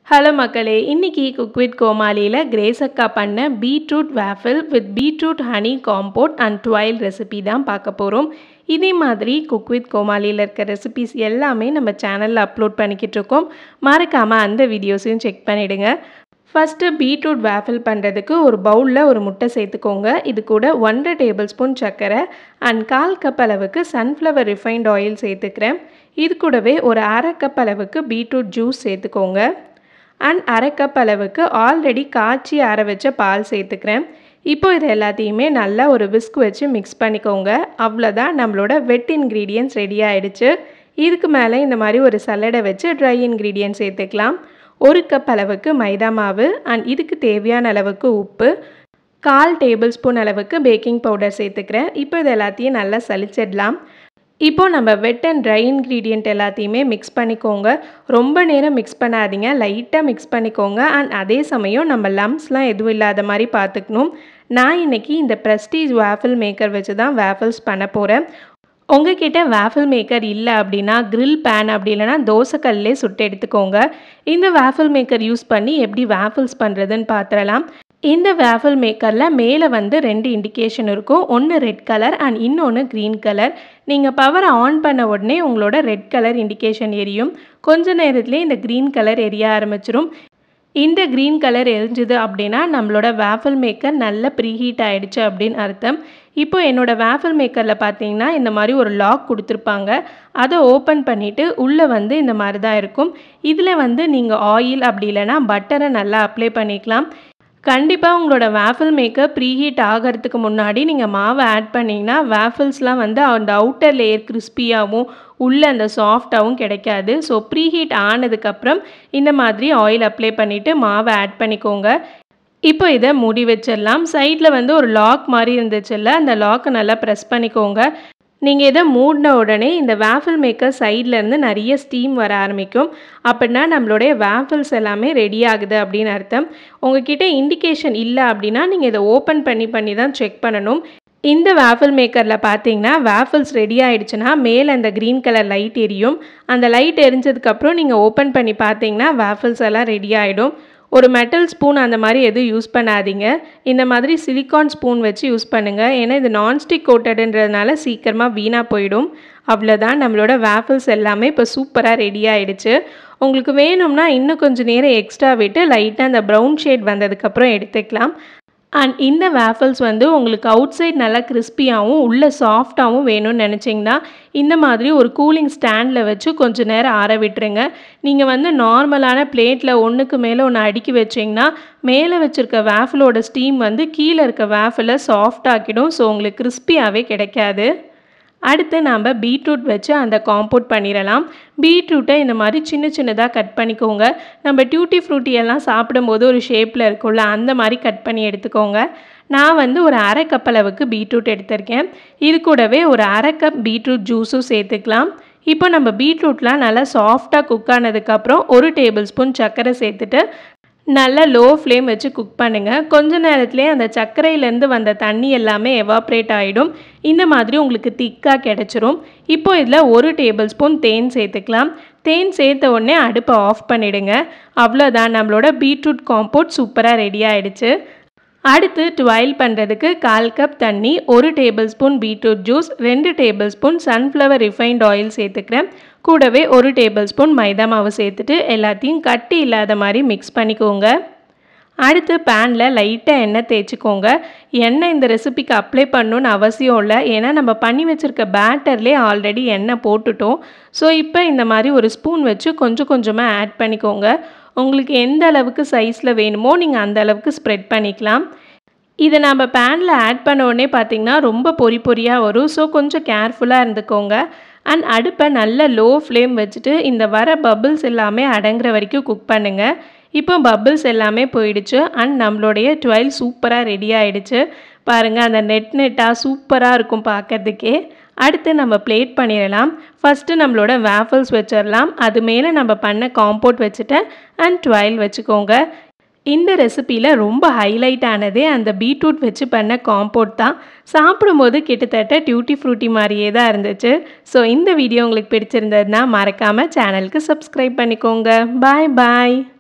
hello மக்களே இன்னைக்கு cook with கோமாளியில் Grace அக்கா பண்ண beetroot waffle with beetroot honey compote and tuile recipe தான் பார்க்க போகிறோம் இதே மாதிரி குக் வித் கோமாளியில் இருக்க ரெசிபிஸ் எல்லாமே நம்ம சேனலில் அப்லோட் பண்ணிக்கிட்டு இருக்கோம் மறக்காமல் அந்த வீடியோஸையும் செக் பண்ணிவிடுங்க ஃபஸ்ட்டு பீட்ரூட் வேஃபில் பண்ணுறதுக்கு ஒரு பவுலில் ஒரு முட்டை சேர்த்துக்கோங்க இது கூட ஒன்றரை டேபிள் ஸ்பூன் சர்க்கரை அண்ட் கால் கப் அளவுக்கு சன்ஃப்ளவர் ரிஃபைண்ட் ஆயில் சேர்த்துக்கிறேன் இது கூடவே ஒரு அரை கப் அளவுக்கு பீட்ரூட் ஜூஸ் சேர்த்துக்கோங்க அண்ட் அரை கப் அளவுக்கு ஆல்ரெடி காய்ச்சி அரை வச்ச பால் சேர்த்துக்கிறேன் இப்போ இது எல்லாத்தையுமே நல்லா ஒரு விஸ்க் வச்சு மிக்ஸ் பண்ணிக்கோங்க அவ்வளோதான் நம்மளோட வெட் இன்க்ரீடியன்ஸ் ரெடி ஆகிடுச்சு இதுக்கு மேலே இந்த மாதிரி ஒரு சல்லடை வச்சு ட்ரை இன்க்ரீடியன்ட் சேர்த்துக்கலாம் ஒரு கப் அளவுக்கு மைதா மாவு அண்ட் இதுக்கு தேவையான அளவுக்கு உப்பு கால் டேபிள் ஸ்பூன் அளவுக்கு பேக்கிங் பவுடர் சேர்த்துக்கிறேன் இப்போ இது எல்லாத்தையும் நல்லா சலிச்சிடலாம் இப்போது நம்ம வெட் அண்ட் ட்ரை இன்க்ரீடியண்ட் எல்லாத்தையுமே மிக்ஸ் பண்ணிக்கோங்க ரொம்ப நேரம் மிக்ஸ் பண்ணாதீங்க லைட்டாக மிக்ஸ் பண்ணிக்கோங்க அண்ட் அதே சமயம் நம்ம லம்ஸ்லாம் எதுவும் இல்லாத மாதிரி பார்த்துக்கணும் நான் இன்றைக்கி இந்த ப்ரெஸ்டீஜ் வேஃபில் மேக்கர் வச்சு தான் வேஃபில்ஸ் பண்ண போகிறேன் உங்ககிட்ட வேஃபில் மேக்கர் இல்லை அப்படின்னா க்ரில் பேன் அப்படி இல்லைனா தோசைக்கல்லே சுட்டு எடுத்துக்கோங்க இந்த வேஃபில் மேக்கர் யூஸ் பண்ணி எப்படி வேஃபில்ஸ் பண்ணுறதுன்னு பார்த்துடலாம் இந்த வேஃபில் மேக்கரில் மேலே வந்து ரெண்டு இண்டிகேஷன் இருக்கும் ஒன்று ரெட் கலர் அண்ட் இன்னொன்று க்ரீன் கலர் நீங்கள் பவரை ஆன் பண்ண உடனே உங்களோட ரெட் கலர் இண்டிகேஷன் எரியும் கொஞ்ச நேரத்துலேயே இந்த க்ரீன் கலர் எரிய ஆரம்பிச்சிரும் இந்த க்ரீன் கலர் எரிஞ்சுது அப்படின்னா நம்மளோட வேஃபில் மேக்கர் நல்ல ப்ரீஹீட் ஆகிடுச்சு அப்படின்னு அர்த்தம் இப்போ என்னோடய வேஃபில் மேக்கரில் பார்த்தீங்கன்னா இந்த மாதிரி ஒரு லாக் கொடுத்துருப்பாங்க அதை ஓப்பன் பண்ணிவிட்டு உள்ளே வந்து இந்த மாதிரி தான் இருக்கும் இதில் வந்து நீங்கள் ஆயில் அப்படி இல்லைனா பட்டரை நல்லா அப்ளை பண்ணிக்கலாம் கண்டிப்பாக உங்களோட வேஃபில் மேக்கர் ப்ரீஹீட் ஆகிறதுக்கு முன்னாடி நீங்கள் மாவை ஆட் பண்ணிங்கன்னா வேஃபில்ஸ்லாம் வந்து அந்த அவுட்டர் லேயர் கிறிஸ்பியாகவும் உள்ளே அந்த சாஃப்டாகவும் கிடைக்காது ஸோ ப்ரீஹீட் ஆனதுக்கப்புறம் இந்த மாதிரி ஆயில் அப்ளை பண்ணிவிட்டு மாவை ஆட் பண்ணிக்கோங்க இப்போ இதை மூடி வச்சிடலாம் சைடில் வந்து ஒரு லாக் மாதிரி இருந்துச்சுல்ல அந்த லாக்கை நல்லா ப்ரெஸ் பண்ணிக்கோங்க நீங்கள் இதை மூடின உடனே இந்த வேஃபில் மேக்கர் சைட்லேருந்து நிறைய ஸ்டீம் வர ஆரம்பிக்கும் அப்படின்னா நம்மளுடைய வேஃபில்ஸ் எல்லாமே ரெடி ஆகுது அப்படின்னு அர்த்தம் உங்ககிட்ட இண்டிகேஷன் இல்லை அப்படின்னா நீங்கள் இதை ஓப்பன் பண்ணி பண்ணி தான் செக் பண்ணணும் இந்த வேஃபில் மேக்கரில் பார்த்தீங்கன்னா வேஃபில்ஸ் ரெடி ஆகிடுச்சுன்னா மேலே அந்த க்ரீன் கலர் லைட் எரியும் அந்த லைட் எரிஞ்சதுக்கப்புறம் நீங்கள் ஓப்பன் பண்ணி பார்த்தீங்கன்னா வேஃபில்ஸ் எல்லாம் ரெடி ஆகிடும் ஒரு மெட்டல் ஸ்பூன் அந்த மாதிரி எதுவும் யூஸ் பண்ணாதீங்க இந்த மாதிரி சிலிக்கான் ஸ்பூன் வச்சு யூஸ் பண்ணுங்கள் ஏன்னா இது நான்ஸ்டிக் கோட்டடுன்றதுனால சீக்கிரமாக வீணாக போயிடும் அவ்வளோதான் நம்மளோட வேஃபில்ஸ் எல்லாமே இப்போ சூப்பராக ரெடி ஆகிடுச்சு உங்களுக்கு வேணும்னா இன்னும் கொஞ்சம் நேரம் எக்ஸ்ட்ரா விட்டு லைட்டாக அந்த ப்ரௌன் ஷேட் வந்ததுக்கப்புறம் எடுத்துக்கலாம் அண்ட் இந்த வேஃபில்ஸ் வந்து உங்களுக்கு அவுட் சைட் நல்லா கிறிஸ்பியாகவும் உள்ளே சாஃப்டாகவும் வேணும்னு நினச்சிங்கன்னா இந்த மாதிரி ஒரு கூலிங் ஸ்டாண்டில் வச்சு கொஞ்சம் நேரம் ஆற விட்டுருங்க நீங்கள் வந்து நார்மலான பிளேட்டில் ஒன்றுக்கு மேலே ஒன்று அடுக்கி வச்சிங்கன்னா மேலே வச்சுருக்க வேஃபிலோட ஸ்டீம் வந்து கீழே இருக்க வேஃபில் சாஃப்ட் ஆக்கிடும் ஸோ உங்களுக்கு கிறிஸ்பியாகவே கிடைக்காது அடுத்து நாம் பீட்ரூட் வச்சு அந்த காம்போட் பண்ணிடலாம் பீட்ரூட்டை இந்த மாதிரி சின்ன சின்னதாக கட் பண்ணிக்கோங்க நம்ம டியூட்டி ஃப்ரூட்டி எல்லாம் சாப்பிடும்போது ஒரு ஷேப்பில் இருக்கும்ல அந்த மாதிரி கட் பண்ணி எடுத்துக்கோங்க நான் வந்து ஒரு அரை கப் அளவுக்கு பீட்ரூட் எடுத்திருக்கேன் இது கூடவே ஒரு அரை கப் பீட்ரூட் ஜூஸும் சேர்த்துக்கலாம் இப்போ நம்ம பீட்ரூட்லாம் நல்லா சாஃப்டாக குக் ஆனதுக்கப்புறம் ஒரு டேபிள் ஸ்பூன் சர்க்கரை சேர்த்துட்டு நல்லா லோ ஃப்ளேம் வச்சு குக் பண்ணுங்கள் கொஞ்ச நேரத்துலேயே அந்த சர்க்கரையிலேருந்து வந்த தண்ணி எல்லாமே எவாப்ரேட் ஆகிடும் இந்த மாதிரி உங்களுக்கு திக்காக கிடச்சிரும் இப்போ இதில் ஒரு டேபிள் ஸ்பூன் தேன் சேர்த்துக்கலாம் தேன் சேர்த்த உடனே அடுப்பை ஆஃப் பண்ணிவிடுங்க அவ்வளோதான் நம்மளோட பீட்ரூட் காம்போட் சூப்பராக ரெடி ஆகிடுச்சு அடுத்து டுவைல் பண்ணுறதுக்கு கால் கப் தண்ணி ஒரு டேபிள் ஸ்பூன் பீட்ரூட் ஜூஸ் ரெண்டு tablespoon sunflower refined oil சேர்த்துக்கிறேன் கூடவே ஒரு டேபிள் ஸ்பூன் மைதா மாவு சேர்த்துட்டு எல்லாத்தையும் கட்டி இல்லாத மாதிரி மிக்ஸ் பண்ணிக்கோங்க அடுத்து பேனில் லைட்டாக எண்ணெய் தேய்ச்சிக்கோங்க எண்ணெய் இந்த ரெசிபிக்கு அப்ளை பண்ணணுன்னு அவசியம் இல்லை ஏன்னா நம்ம பண்ணி வச்சுருக்க பேட்டர்லேயே ஆல்ரெடி எண்ணெய் போட்டுட்டோம் ஸோ இப்போ இந்த மாதிரி ஒரு ஸ்பூன் வச்சு கொஞ்சம் கொஞ்சமாக ஆட் பண்ணிக்கோங்க உங்களுக்கு எந்த அளவுக்கு சைஸில் வேணுமோ நீங்கள் அந்த அளவுக்கு ஸ்ப்ரெட் பண்ணிக்கலாம் இதை நம்ம பேனில் ஆட் பண்ண உடனே பார்த்திங்கன்னா ரொம்ப பொறி பொறியாக வரும் ஸோ கொஞ்சம் கேர்ஃபுல்லாக இருந்துக்கோங்க அண்ட் அடுப்பை நல்ல லோ ஃப்ளேம் வச்சுட்டு இந்த வர பபிள்ஸ் எல்லாமே அடங்குற வரைக்கும் குக் பண்ணுங்கள் இப்போ பபிள்ஸ் எல்லாமே போயிடுச்சு அண்ட் நம்மளுடைய டுவெல் சூப்பராக ரெடி ஆகிடுச்சு பாருங்கள் அந்த நெட் நெட்டாக சூப்பராக இருக்கும் பார்க்கறதுக்கே அடுத்து நம்ம பிளேட் பண்ணிடலாம் ஃபஸ்ட்டு நம்மளோட வேஃபல்ஸ் வச்சிடலாம் அது மேலே நம்ம பண்ண காம்போட் வச்சுட்டு அண்ட் டுவெல் வச்சுக்கோங்க இந்த ரெசிப்பியில் ரொம்ப ஹைலைட் ஆனதே அந்த பீட்ரூட் வச்சு பண்ண காம்போட் தான் சாப்பிடும்போது கிட்டத்தட்ட டியூட்டி ஃப்ரூட்டி மாதிரியே தான் இருந்துச்சு ஸோ இந்த வீடியோ உங்களுக்கு பிடிச்சிருந்ததுன்னா மறக்காமல் சேனலுக்கு சப்ஸ்கிரைப் பண்ணிக்கோங்க பாய் பாய்